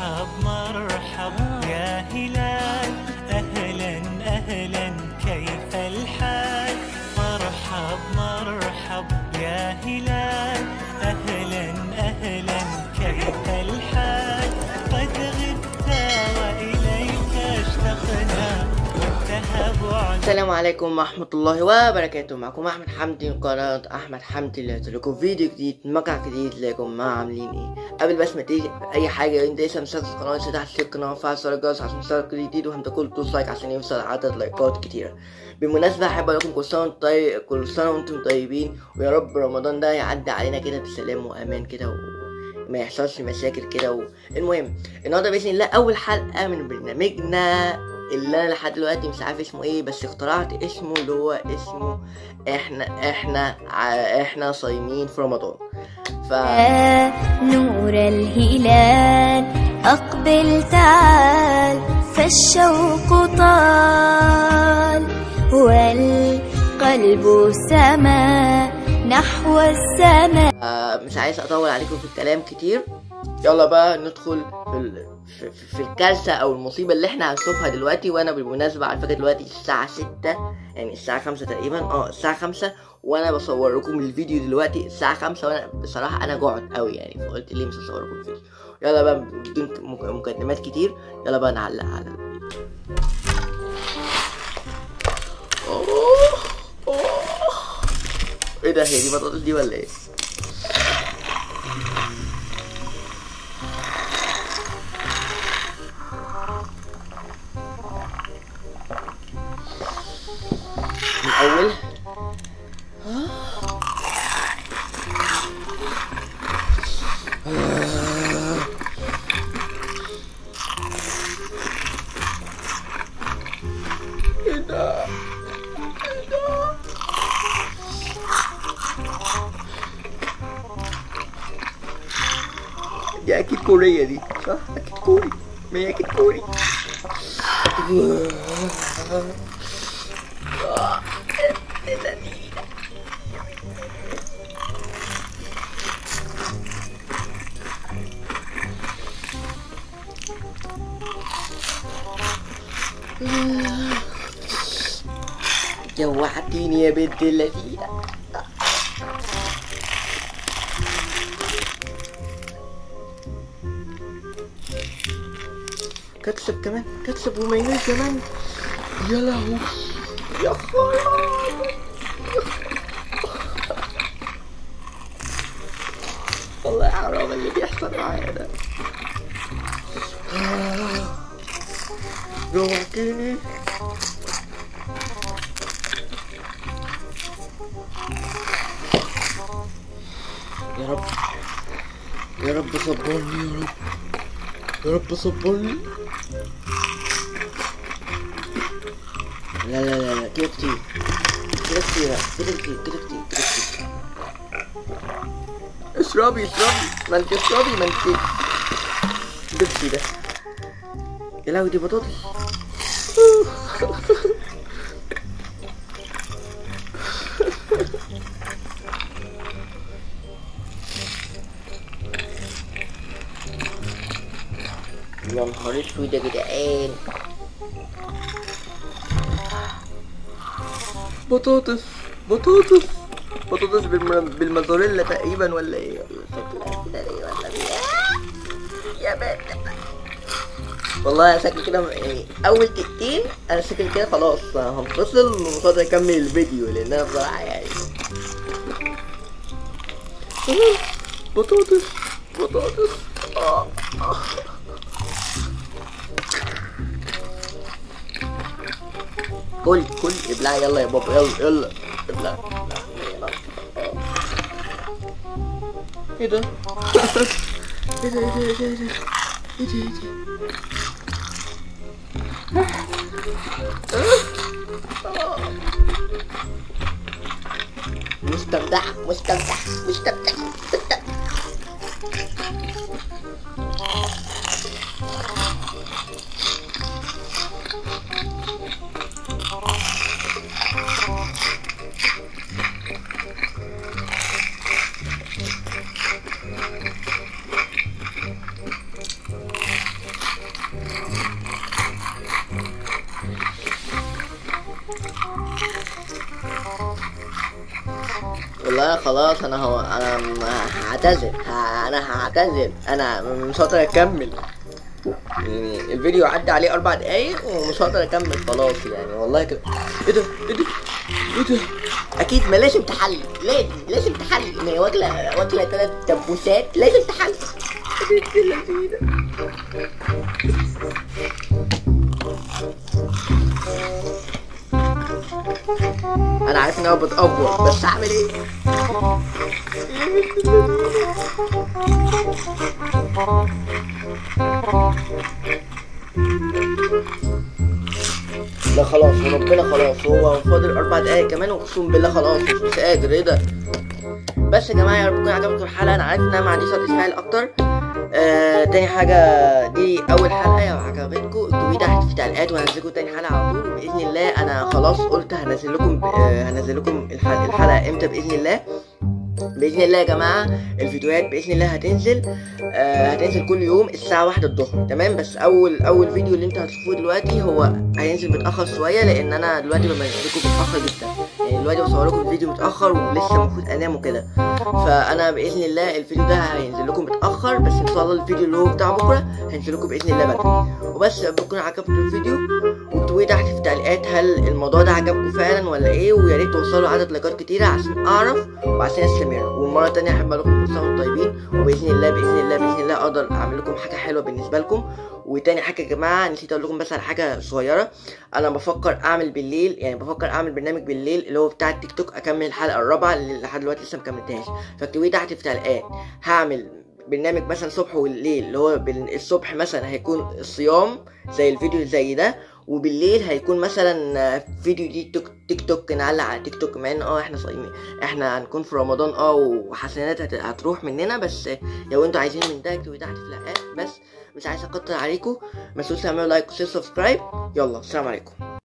مرحب مرحب يا هلال أهلا أهلا كيف الحال مرحب مرحب يا هلال أهلا أهلا كيف الحال قد غبت وإليك اشتقنا وانتهى بعد السلام عليكم ورحمة الله وبركاته معكم أحمد حمدي من قناة أحمد حمدي اللي لكم فيديو جديد مقطع جديد لكم ما عاملين ايه قبل بس ما تيجي أي حاجة انت لسه مشترك في القناة تحت في القناة وفعل زر الجرس عشان تشترك كل جديد وهم تقول دوس لايك عشان يوصل عدد لايكات كتيرة بالمناسبة أحب أقول لكم كل سنة وانتم طيب كل سنة وانتم طيبين ويا رب رمضان ده يعدي علينا كده بسلام وأمان كده و... ما يحصلش مشاكل كده و... المهم النهارده باذن الله اول حلقه من برنامجنا اللي انا لحد دلوقتي مش عارف اسمه ايه بس اخترعت اسمه اللي هو اسمه احنا احنا ع- احنا صايمين في رمضان ف نور الهلال أقبل تعال فالشوق طال والقلب سما نحو السماء آه، مش عايز اطول عليكم في الكلام كتير يلا بقى ندخل في ال... في, في- في الكارثه او المصيبه اللي احنا هنشوفها دلوقتي وانا بالمناسبه على فكره دلوقتي الساعه 6 يعني الساعه 5 تقريبا اه الساعه 5 وانا بصور لكم الفيديو دلوقتي الساعه 5 وانا بصراحه انا جوعت قوي يعني فقلت ليه مش هصور لكم الفيديو يلا بقى بدون مك- مقدمات كتير يلا بقى نعلق على الفيديو أوه، أوه. ايه ده هي دي بطاطس دي ولا ايه؟ من الاول ايه ده ايه ده دي اكيد كورية دي صح اكيد كوري ما هي اكيد كوري جوعتيني يا بنت اللذينة كاتسب كمان كاتسب ومايونيز كمان يا لهوي يا خرابي والله حرام اللي بيحصل معايا ده آه. جوعتني يا رب يا رب صبرني يا رب يا رب صبرني لا لا لا لا كده كتير كده كتير كده كتير كده كتير كده كتير اشربي اشربي ما انت اشربي ما انت بيبسي ده يا لهوي دي بطاطس يا نهار اسود يا جدعان بطاطس بطاطس بطاطس بالم... بالموزاريلا تقريبا ولا ايه ولا شكلها كده ايه ولا ايه يا بنت والله انا شكلي كده يعني اول دقيقتين انا شكلي كده خلاص هنفصل ومش هقدر اكمل الفيديو لان انا بصراحه يعني بطاطس بطاطس آه. آه. كل كل ابلع يلا يا بابا يلا يلا ابلع ابلع. ايه ده؟ ايه ده ايه ده ايه ده ايه ده ايه ده ايه ده مستمتع مستمتع مستمتع مستمتع والله خلاص انا هو انا م- هعتذر ه- انا هعتذر انا مش هقدر اكمل يعني الفيديو عدى عليه اربع دقايق ومش هقدر اكمل خلاص يعني والله كده ايه ده ايه ده ايه ده اكيد ما لازم تحلي لازم لازم تحلي ما هي واكله واكله ثلاث دبوسات لازم تحلي إيه اللذيذ ده؟ انا عارف ان انا بتأفور بس هعمل ايه لا خلاص وربنا خلاص هو فاضل اربع دقايق كمان واقسم بالله خلاص مش, مش قادر ايه ده بس يا جماعه يا رب تكون عجبتكم الحلقه انا عارف ان انا ما عنديش رد فعل اكتر آه تاني حاجه دي اول حلقه لو عجبتكم اكتبوا لي تحت في التعليقات وهنزلكم تاني حلقه على طول باذن الله انا خلاص قلت هنزل لكم آه هنزل لكم الحلقه, الحلقة امتى باذن الله باذن الله يا جماعه الفيديوهات باذن الله هتنزل آه هتنزل كل يوم الساعه واحدة الظهر تمام بس اول اول فيديو اللي انتوا هتشوفوه دلوقتي هو هينزل متاخر شويه لان انا دلوقتي بنزل لكم متاخر جدا يعني دلوقتي بصور لكم الفيديو متاخر ولسه المفروض انام وكده فانا باذن الله الفيديو ده هينزل لكم متاخر بس ان شاء الله الفيديو اللي هو بتاع بكره هينزل لكم باذن الله بدري وبس بكون عجبكم الفيديو واكتبوا لي تحت في التعليقات هل الموضوع ده عجبكم فعلا ولا ايه ويا ريت توصلوا عدد لايكات كتيره عشان اعرف وعشان استمر والمره التانيه احب اقول لكم كل سنه وانتم طيبين وباذن الله باذن الله باذن الله اقدر اعمل لكم حاجه حلوه بالنسبه لكم وتاني حاجه يا جماعه نسيت اقول لكم بس على حاجه صغيره انا بفكر اعمل بالليل يعني بفكر اعمل برنامج بالليل اللي هو بتاع التيك توك اكمل الحلقه الرابعه اللي لحد دلوقتي لسه مكملتهاش فاكتبوا لي تحت في التعليقات هعمل برنامج مثلا صبح والليل اللي هو بال- الصبح مثلا هيكون الصيام زي الفيديو زي ده وبالليل هيكون مثلا آه، فيديو دي توك تيك توك نعلق على تيك توك مع ان اه احنا صايمين احنا هنكون في رمضان اه وحسنات هت- هتروح مننا بس آه، لو انتوا عايزين من ده اكتبوا تحت في التعليقات بس مش عايز اكتر عليكم ما تنسوش تعملوا لايك وشير سبسكرايب يلا السلام عليكم